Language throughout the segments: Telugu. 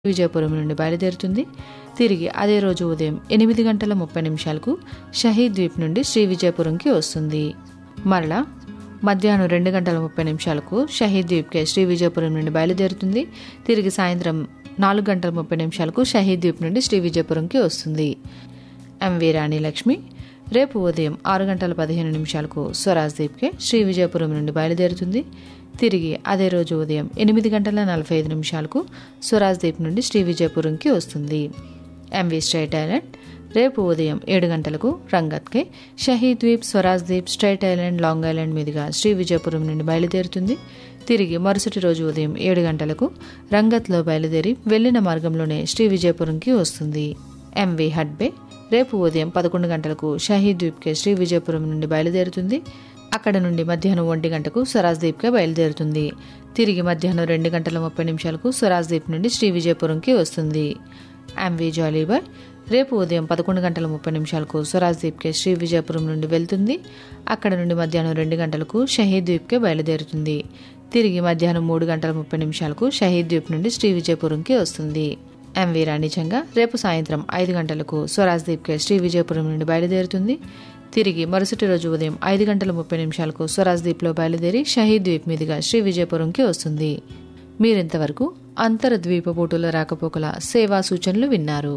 విజయపురం నుండి బయలుదేరుతుంది తిరిగి అదే రోజు ఉదయం ఎనిమిది గంటల ముప్పై నిమిషాలకు షహీద్ ద్వీప్ నుండి శ్రీ విజయపురంకి వస్తుంది మరలా మధ్యాహ్నం రెండు గంటల ముప్పై నిమిషాలకు షహీద్ ద్వీప్కే శ్రీ విజయపురం నుండి బయలుదేరుతుంది తిరిగి సాయంత్రం నాలుగు గంటల ముప్పై నిమిషాలకు షహీద్ ద్వీప్ నుండి శ్రీ విజయపురంకి వస్తుంది ఎంవి రాణి లక్ష్మి రేపు ఉదయం ఆరు గంటల పదిహేను నిమిషాలకు స్వరాజ్ దీప్కే శ్రీ విజయపురం నుండి బయలుదేరుతుంది తిరిగి అదే రోజు ఉదయం ఎనిమిది గంటల నలభై ఐదు నిమిషాలకు స్వరాజ్ దీప్ నుండి శ్రీ విజయపురంకి వస్తుంది ఎంవి స్ట్రైట్ ఐలాండ్ రేపు ఉదయం ఏడు గంటలకు రంగత్కే Shaheed Dweep Swaraj Dweep strait island long island మీదుగా శ్రీ విజయపురం నుండి బయలుదేరుతుంది తిరిగి మరుసటి రోజు ఉదయం ఏడు గంటలకు రంగత్లో బయలుదేరి వెళ్లిన మార్గంలోనే శ్రీ విజయపురంకి వస్తుంది ఎంవి హడ్బే రేపు ఉదయం పదకొండు గంటలకు షహీద్ ద్వీప్కే శ్రీ విజయపురం నుండి బయలుదేరుతుంది అక్కడ నుండి మధ్యాహ్నం ఒంటి గంటకు స్వరాజ్ ద్వీప్కే బయలుదేరుతుంది తిరిగి మధ్యాహ్నం రెండు గంటల ముప్పై నిమిషాలకు స్వరాజ్ ద్వీప్ నుండి శ్రీ విజయపురంకి వస్తుంది ఎంవి జాలీబాయ్ రేపు ఉదయం పదకొండు గంటల ముప్పై నిమిషాలకు స్వరాజ్ ద్వీప్కే శ్రీ విజయపురం నుండి వెళ్తుంది అక్కడ నుండి మధ్యాహ్నం రెండు గంటలకు షహీద్ ద్వీప్కే బయలుదేరుతుంది తిరిగి మధ్యాహ్నం మూడు గంటల ముప్పై నిమిషాలకు షహీద్ ద్వీప్ నుండి శ్రీ విజయపురంకి వస్తుంది ఎంవి రాణిచంగా రేపు సాయంత్రం ఐదు గంటలకు స్వరాజ్ దీప్కే శ్రీ విజయపురం నుండి బయలుదేరుతుంది తిరిగి మరుసటి రోజు ఉదయం ఐదు గంటల ముప్పై నిమిషాలకు స్వరాజ్ దీప్లో బయలుదేరి షహీద్ ద్వీప్ మీదుగా శ్రీ విజయపురంకి వస్తుంది మీరింతవరకు అంతర ద్వీపపోటుల రాకపోకల సేవా సూచనలు విన్నారు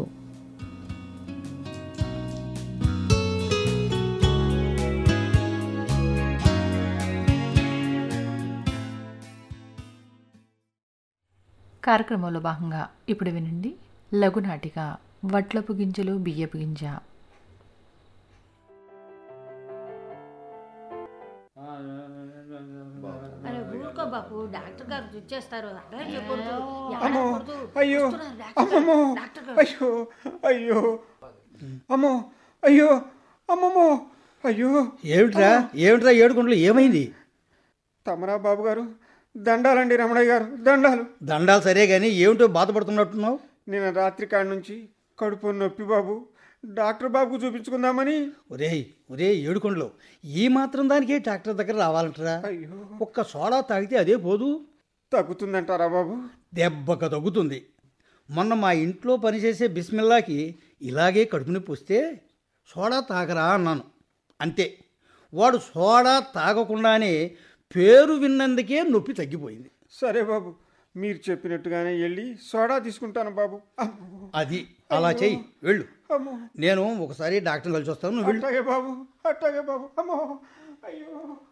కార్యక్రమంలో భాగంగా ఇప్పుడు వినండి లఘునాటిక వడ్లపు గింజలు బియ్యపు గింజ అరే ఊరుకో బాపు డాక్టర్ గారు చూచేస్తారు అలా చెప్పొద్దు అమ్మో ఏడవకూడదు. అయ్యో వస్తున్నారు డాక్టర్ అమ్మమ్మో గారు, డాక్టర్ గారు. అయ్యో అయ్యో అమ్మో అయ్యో అమ్మమ్మో అయ్యో ఏమిట్రా ఏమిట్రా ఏడుకుంటలు ఏమైంది తమరా బాబు గారు దండాలండి రమణయ్య గారు దండాలు దండాలు సరే కానీ ఏమిటో బాధపడుతున్నట్టున్నావు నిన్న రాత్రి కాడి నుంచి కడుపు నొప్పి బాబు డాక్టర్ బాబుకు చూపించుకుందామని ఒరేయ్ ఒరే ఏడుకొండలు ఈ మాత్రం దానికే డాక్టర్ దగ్గర రావాలంటరా అయ్యో ఒక్క సోడా తాగితే అదే పోదు తగ్గుతుందంటారా బాబు దెబ్బక తగ్గుతుంది మొన్న మా ఇంట్లో పనిచేసే బిస్మిల్లాకి ఇలాగే కడుపు నొప్పి వస్తే సోడా తాగరా అన్నాను అంతే వాడు సోడా తాగకుండానే పేరు విన్నందుకే నొప్పి తగ్గిపోయింది సరే బాబు మీరు చెప్పినట్టుగానే వెళ్ళి సోడా తీసుకుంటాను బాబు అమ్మో అది అలా చెయ్యి వెళ్ళు అమ్మో నేను ఒకసారి డాక్టర్ కలిసి వస్తాను నువ్వు వెళ్ళు అట్టాగే బాబు అట్టాగే బాబు అమ్మో అయ్యో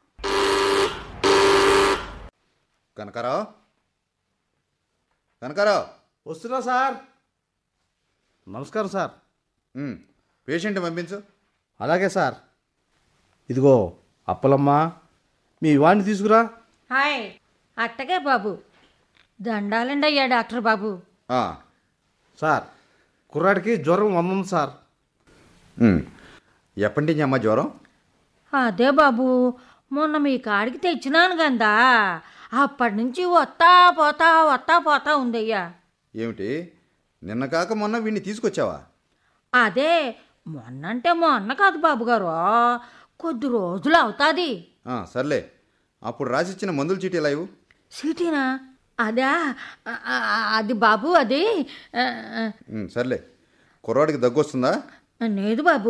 కనకారావు కనకారావు వస్తున్నా సార్ నమస్కారం సార్ ఉమ్, పేషెంట్ పంపించు అలాగే సార్ ఇదిగో అప్పలమ్మ మీ వాడిని తీసుకురా హాయ్ అట్టగే బాబు దండాలండి అయ్యా డాక్టర్ బాబు ఆ, సార్ కుర్రాడికి జ్వరం వందం సార్ ఉమ్. ఎప్పటి నుంచి అమ్మ జ్వరం అదే బాబు మొన్న మీ కాడికి తెచ్చినాను గందా అప్పటి నుంచి వస్తా పోతా వస్తా పోతా ఉందయ్యా ఏమిటి నిన్న కాక మొన్న వీడిని తీసుకొచ్చావా అదే మొన్నంటే మొన్న కాదు బాబు గారు కొద్ది రోజులు అవుతాది ఆ, సర్లే అప్పుడు రాసిచ్చిన మందుల చీటీ ఎలా ఇవ్వు సిటీనా అదా ఆ, ఆ, అది బాబు అది ఆ, ఆ, ఉమ్, సర్లే కుర్రాడికి దగ్గు వస్తుందా లేదు బాబు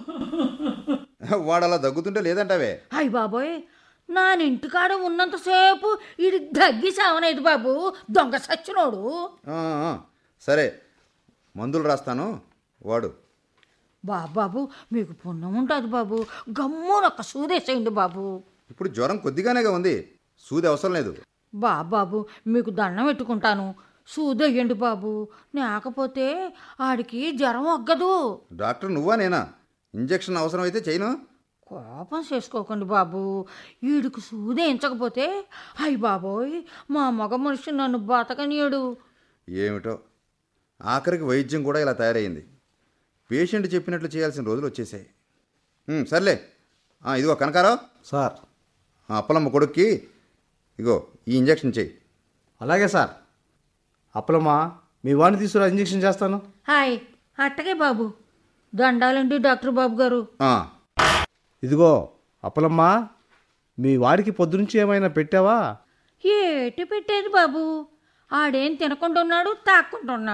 వాడు అలా దగ్గుతుంటే లేదంటావే అయ్య బాబోయ్ నా ఇంటికాడ ఉన్నంతసేపు ఇది దగ్గి సావనేది బాబు దొంగ సచ్చినోడు ఆ, ఆ, సరే మందులు రాస్తాను వాడు బాబు బాబు మీకు పుణ్యం ఉంటుంది బాబు గమ్మునొక్క సూదేసేయండి బాబు ఇప్పుడు జ్వరం కొద్దిగానేగా ఉంది సూది అవసరం లేదు బాబు బాబు మీకు దండం పెట్టుకుంటాను సూదయ్యండి బాబు లేకపోతే ఆడికి జ్వరం ఒగ్గదు డాక్టర్ నువ్వా నేనా ఇంజెక్షన్ అవసరం అయితే చేయను కోపం చేసుకోకండి బాబు ఈడికి సూదేయించకపోతే అయ్య బాబోయ్ మా మగ మనిషి నన్ను బతకనీయడు ఏమిటో ఆఖరికి వైద్యం కూడా ఇలా తయారైంది పేషెంట్ చెప్పినట్లు చేయాల్సిన రోజులు వచ్చేసాయి ఉమ్, సర్లే ఆ, ఇదిగో కనకారావు సార్ ఆ, అప్పలమ్మ కొడుక్కి ఇగో ఈ ఇంజెక్షన్ చెయ్యి అలాగే సార్ అప్పలమ్మ మీ వాడిని తీసుకురా ఇంజెక్షన్ చేస్తాను హాయ్ అట్టగే బాబు దండాలండి డాక్టర్ బాబు గారు ఆ, ఇదిగో అప్పలమ్మ మీ వాడికి పొద్దునుంచి ఏమైనా పెట్టావా ఏటి పెట్టేది బాబు ఆడేం తినకుండా ఉన్నాడు తాక్కుండా ఉన్నాడు